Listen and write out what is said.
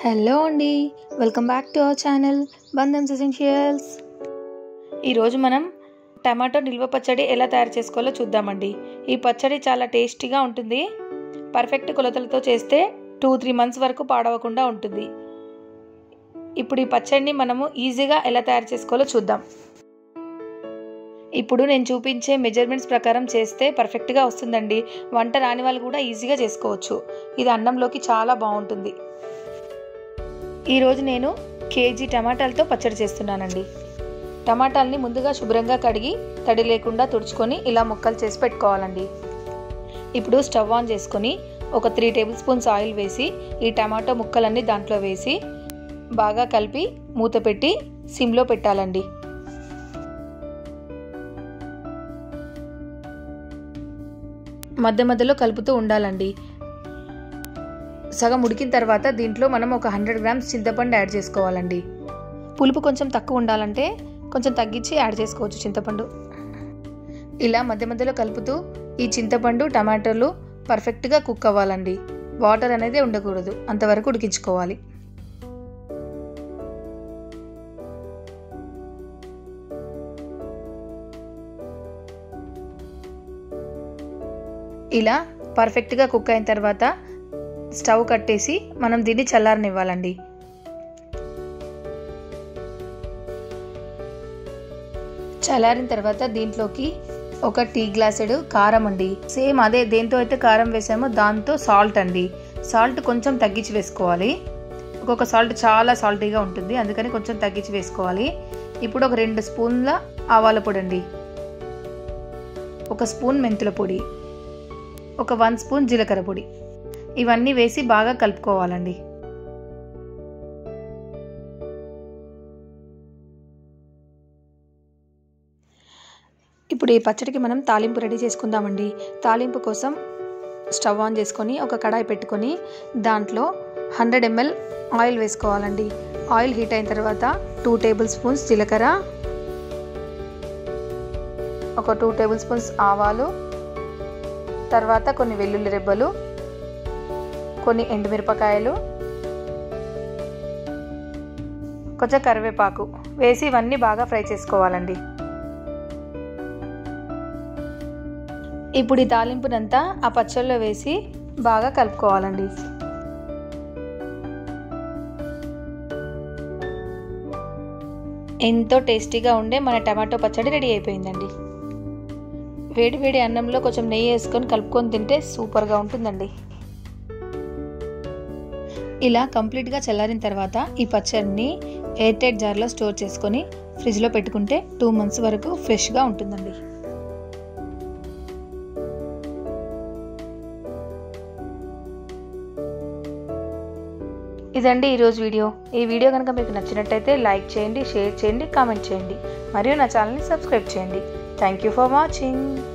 hello అండి welcome back to our channel బంధమ్స్ essentials ఈరోజు మనం టమాటో నిల్వ పచ్చడి ఎలా తయారు చేసుకోవాలో చూద్దామండి ఈ పచ్చడి చాలా టేస్టీగా ఉంటుంది పర్ఫెక్ట్ కొలతలతో చేస్తే టూ త్రీ మంత్స్ వరకు పాడవకుండా ఉంటుంది ఇప్పుడు ఈ పచ్చడిని మనము ఈజీగా ఎలా తయారు చేసుకోవాలో చూద్దాం ఇప్పుడు నేను చూపించే మెజర్మెంట్స్ ప్రకారం చేస్తే పర్ఫెక్ట్గా వస్తుందండి వంట రాని వాళ్ళు కూడా ఈజీగా చేసుకోవచ్చు ఇది అన్నంలోకి చాలా బాగుంటుంది ఈరోజు నేను కేజీ టమాటాలతో పచ్చడి చేస్తున్నానండి టమాటాలని ముందుగా శుభ్రంగా కడిగి తడి లేకుండా తుడుచుకొని ఇలా ముక్కలు చేసి పెట్టుకోవాలండి ఇప్పుడు స్టవ్ ఆన్ చేసుకొని ఒక త్రీ టేబుల్ స్పూన్స్ ఆయిల్ వేసి ఈ టమాటో ముక్కలన్నీ దాంట్లో వేసి బాగా కలిపి మూత పెట్టి సిమ్లో పెట్టాలండి మధ్య మధ్యలో కలుపుతూ ఉండాలండి సగం ఉడికిన తర్వాత దీంట్లో మనం ఒక హండ్రెడ్ గ్రామ్స్ చింతపండు యాడ్ చేసుకోవాలండి పులుపు కొంచెం తక్కువ ఉండాలంటే కొంచెం తగ్గించి యాడ్ చేసుకోవచ్చు చింతపండు ఇలా మధ్య మధ్యలో కలుపుతూ ఈ చింతపండు టమాటోలు పర్ఫెక్ట్గా కుక్ అవ్వాలండి వాటర్ అనేది ఉండకూడదు అంతవరకు ఉడికించుకోవాలి ఇలా పర్ఫెక్ట్గా కుక్ అయిన తర్వాత స్టవ్ కట్టేసి మనం దీన్ని చల్లారనివ్వాలండి చల్లారిన తర్వాత దీంట్లోకి ఒక టీ గ్లాసెడు కారం అండి సేమ్ అదే దేంతో అయితే కారం వేసామో దాంతో సాల్ట్ అండి సాల్ట్ కొంచెం తగ్గించి వేసుకోవాలి ఒక్కొక్క సాల్ట్ చాలా సాల్టీగా ఉంటుంది అందుకని కొంచెం తగ్గించి వేసుకోవాలి ఇప్పుడు ఒక రెండు స్పూన్ల ఆవాల పొడి అండి ఒక స్పూన్ మెంతుల పొడి ఒక వన్ స్పూన్ జీలకర్ర పొడి ఇవన్నీ వేసి బాగా కలుపుకోవాలండి ఇప్పుడు ఈ పచ్చడికి మనం తాలింపు రెడీ చేసుకుందామండి తాలింపు కోసం స్టవ్ ఆన్ చేసుకొని ఒక కడాయి పెట్టుకొని దాంట్లో హండ్రెడ్ ఎంఎల్ ఆయిల్ వేసుకోవాలండి ఆయిల్ హీట్ అయిన తర్వాత టూ టేబుల్ స్పూన్స్ జీలకర్ర ఒక టూ టేబుల్ స్పూన్స్ ఆవాలు తర్వాత కొన్ని వెల్లుల్లి రెబ్బలు కొన్ని ఎండుమిరపకాయలు కొంచెం కరివేపాకు వేసి ఇవన్నీ బాగా ఫ్రై చేసుకోవాలండి ఇప్పుడు ఈ తాలింపునంతా ఆ పచ్చళ్ళలో వేసి బాగా కలుపుకోవాలండి ఎంతో టేస్టీగా ఉండే మన టమాటో పచ్చడి రెడీ అయిపోయిందండి వేడి వేడి అన్నంలో కొంచెం నెయ్యి వేసుకొని కలుపుకొని తింటే సూపర్గా ఉంటుందండి ఇలా కంప్లీట్గా చల్లారిన తర్వాత ఈ పచ్చడిని ఎయిర్ టైట్ జార్లో స్టోర్ చేసుకొని ఫ్రిడ్జ్లో పెట్టుకుంటే టూ మంత్స్ వరకు ఫ్రెష్గా ఉంటుందండి ఇదండి ఈరోజు వీడియో ఈ వీడియో కనుక మీకు నచ్చినట్టయితే లైక్ చేయండి షేర్ చేయండి కామెంట్ చేయండి మరియు నా ఛానల్ని సబ్స్క్రైబ్ చేయండి థ్యాంక్ యూ ఫర్ వాచింగ్